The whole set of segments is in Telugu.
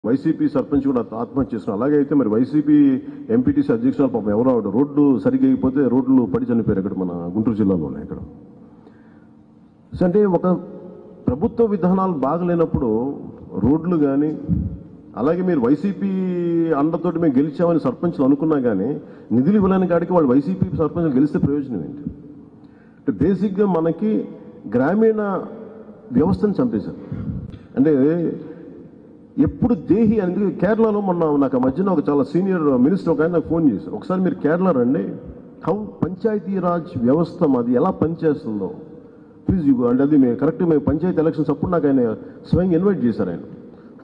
వైసీపీ సర్పంచ్ కూడా ఆత్మహత్య చేసుకున్నారు అలాగే అయితే మరి వైసీపీ ఎంపీటీసీ అధ్యక్షులు పాపం ఎవరో ఆవిడ రోడ్డు సరిగ్గా అయిపోతే రోడ్లు పడి చనిపోయారు ఇక్కడ మన గుంటూరు జిల్లాలోనే ఇక్కడ సో అంటే ఒక ప్రభుత్వ విధానాలు బాగలేనప్పుడు రోడ్లు కానీ అలాగే మీరు వైసీపీ అండతోటి మేము గెలిచామని సర్పంచ్లు అనుకున్నా కానీ నిధులు ఇవ్వలేని కాడికి వాళ్ళు వైసీపీ సర్పంచ్లు గెలిస్తే ప్రయోజనం ఏంటి అంటే బేసిక్గా మనకి గ్రామీణ వ్యవస్థను చంపేశారు అంటే ఎప్పుడు దేహి అనేది కేరళలో మొన్న నాకు ఆ మధ్యన ఒక చాలా సీనియర్ మినిస్టర్ ఒక ఆయన నాకు ఫోన్ చేశారు ఒకసారి మీరు కేరళ రండి హౌ పంచాయతీరాజ్ వ్యవస్థ మాది ఎలా పనిచేస్తుందో ప్లీజ్ యూ అంటే అది మేము కరెక్ట్ మేము పంచాయతీ ఎలక్షన్స్ అప్పుడు నాకు ఆయన స్వయంగా ఇన్వైట్ చేశారు ఆయన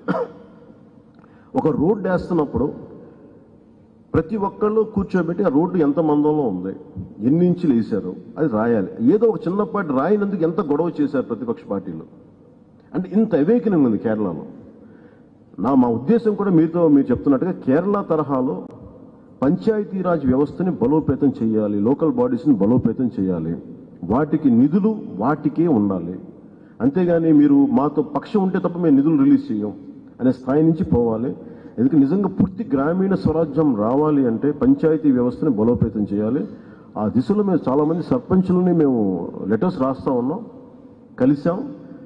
ఒక రోడ్డు వేస్తున్నప్పుడు ప్రతి ఒక్కళ్ళు కూర్చోబెట్టి ఆ రోడ్డు ఎంత మందంలో ఉంది ఎన్ని ఇంచులు వేశారు అది రాయాలి ఏదో ఒక చిన్నపాటి రాయినందుకు ఎంత గొడవ చేశారు ప్రతిపక్ష పార్టీలు అంటే ఇంత అవేకనింగ్ ఉంది కేరళలో నా మా ఉద్దేశం కూడా మీతో మీరు చెప్తున్నట్టుగా కేరళ తరహాలో పంచాయతీరాజ్ వ్యవస్థని బలోపేతం చేయాలి లోకల్ బాడీస్ని బలోపేతం చేయాలి వాటికి నిధులు వాటికే ఉండాలి అంతేగాని మీరు మాతో పక్షం ఉంటే తప్ప మేము నిధులు రిలీజ్ చేయం అనే స్థాయి నుంచి పోవాలి ఎందుకంటే నిజంగా పూర్తి గ్రామీణ స్వరాజ్యం రావాలి అంటే పంచాయతీ వ్యవస్థని బలోపేతం చేయాలి ఆ దిశలో మేము చాలామంది సర్పంచులని మేము లెటర్స్ రాస్తా ఉన్నాం కలిసాం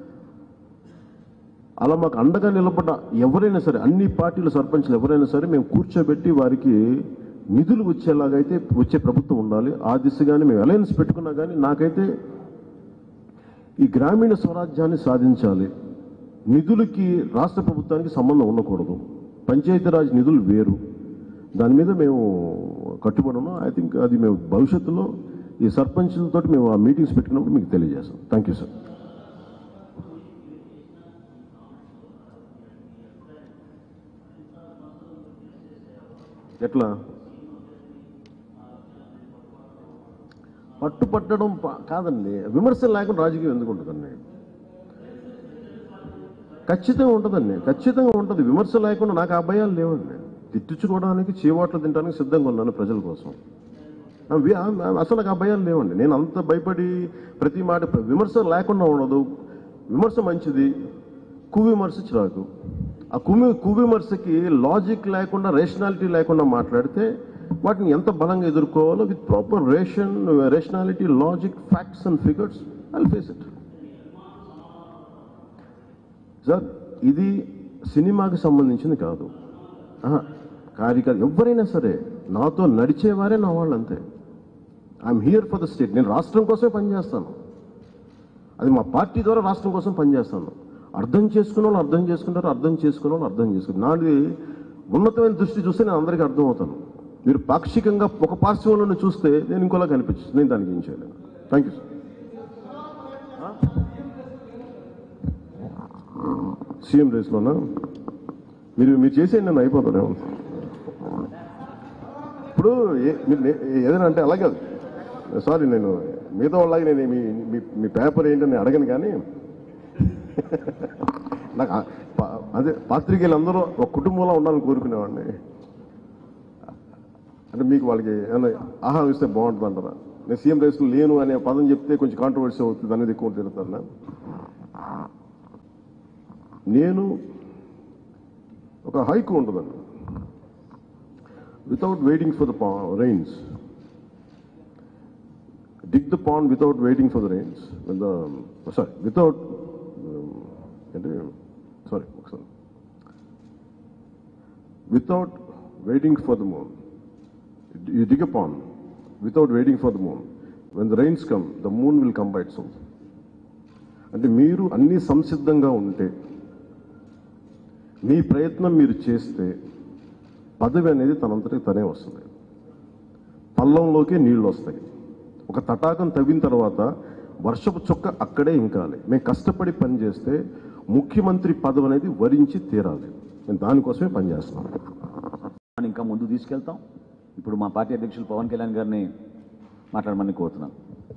అలా మాకు అండగా నిలబడ్డ ఎవరైనా సరే అన్ని పార్టీల సర్పంచ్లు ఎవరైనా సరే మేము కూర్చోబెట్టి వారికి నిధులు వచ్చేలాగైతే వచ్చే ప్రభుత్వం ఉండాలి ఆ దిశగానే మేము అలయన్స్ పెట్టుకున్నా కానీ నాకైతే ఈ గ్రామీణ స్వరాజ్యాన్ని సాధించాలి నిధులకి రాష్ట్ర ప్రభుత్వానికి సంబంధం ఉండకూడదు పంచాయతీరాజ్ నిధులు వేరు దాని మీద మేము కట్టుబడి ఉన్నాం ఐ థింక్ అది మేము భవిష్యత్తులో ఈ సర్పంచులతో మేము ఆ మీటింగ్స్ పెట్టుకున్నప్పుడు మీకు తెలియజేస్తాం థ్యాంక్ యూ సార్ ఎట్లా పట్టు పట్టడం ప- కాదండి విమర్శలు లేకుండా రాజకీయం ఎందుకు ఉంటుందండి ఖచ్చితంగా ఉంటుందండి ఖచ్చితంగా ఉంటుంది విమర్శ లేకుండా నాకు ఆ భయాలు లేవండి తిట్టించుకోవడానికి చీవాట్లు తినడానికి సిద్ధంగా ఉన్నాను ప్రజల కోసం ఆ వి- ఆ- ఆ- అసలు నాకు ఆ భయాలు లేవండి నేను అంత భయపడి ప్రతి మాట విమర్శ లేకుండా ఉండదు విమర్శ మంచిది కువిమర్శ చిరాకు ఆ కుమి కువిమర్శకి లాజిక్ లేకుండా రేషనాలిటీ లేకుండా మాట్లాడితే వాటిని ఎంత బలంగా ఎదుర్కోవాలో with proper ration rationality logic facts and figures I face it sir ఇది సినిమాకి సంబంధించింది కాదు ఆహా, కార్యకర్త ఎవరైనా సరే నాతో నడిచేవారే నా వాళ్ళు అంతే I'm here for the state నేను రాష్ట్రం కోసమే పనిచేస్తాను అది మా పార్టీ ద్వారా రాష్ట్రం కోసం పనిచేస్తాను అర్థం చేసుకున్న వాళ్ళు అర్థం చేసుకుంటారు అర్థం చేసుకున్న వాళ్ళు అర్థం చేసుకుంటారు నాది ఉన్నతమైన దృష్టి చూస్తే నేను అందరికీ అర్థం అవుతాను మీరు పాక్షికంగా ఒక పార్శ్వంలో చూస్తే నేను ఇంకోలా కనిపించింది నేను దానికి ఏం చేయలేను థ్యాంక్ యూ సార్ సీఎం రేస్లోనా మీరు మీరు చేసేయండి నన్ను అయిపోతాను ఇప్పుడు ఏ- మీరు నే- ఏదైనా అంటే అలాగే సారీ నేను మిగతా వాళ్ళకి నేను మీ మీ- మీ పేపర్ ఏంటని అడగను కానీ నాకు ఆ- పా- అదే పాత్రికేయులు అందరూ ఒక కుటుంబంలో ఉండాలని కోరుకునేవాడిని అంటే మీకు వాళ్ళకి ఏమైనా ఆహా ఇస్తే బాగుంటుంది అంటారా నేను సీఎం రేస్లో లేను అనే పదం చెప్తే కొంచెం కాంట్రవర్సీ అవుతుంది అనేది ఎక్కువ తిరుగుతాను నేను ఒక హైకు ఉంటుందండి without waiting for the rains dig the pond without waiting for the rains. When the sorry, without um, ఏంటి sorry, ఒకసారి without waiting for the moon. You dig a pond without waiting for the moon. When the rains come, the moon will come by itself. అంటే మీరు అన్ని సంసిద్ధంగా ఉంటే మీ ప్రయత్నం మీరు చేస్తే పదవి అనేది తనంతటి తనే వస్తుంది పల్లంలోకే నీళ్లు వస్తాయి ఒక తటాకం తవ్విన తర్వాత వర్షపు చుక్క అక్కడే ఇంకాలి మేము కష్టపడి పని చేస్తే ముఖ్యమంత్రి పదవి అనేది వరించి తీరాలి నేను దానికోసమే పనిచేస్తున్నాను మనం ఇంకా ముందు తీసుకెళ్తాం ఇప్పుడు మా పార్టీ అధ్యక్షులు పవన్ కళ్యాణ్ గారిని మాట్లాడమని కోరుతున్నాను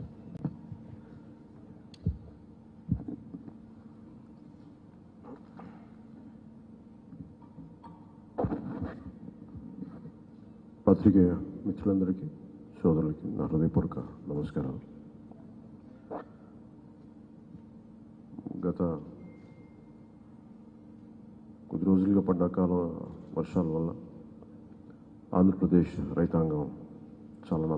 పత్రికేయ మిత్రులందరికీ సోదరులకి నా హృదయపూర్వక నమస్కారాలు గత కొద్ది రోజులు రోజులుగా పడ్డ అకాల వర్షాల వల్ల ఆంధ్రప్రదేశ్ రైతాంగం చాలా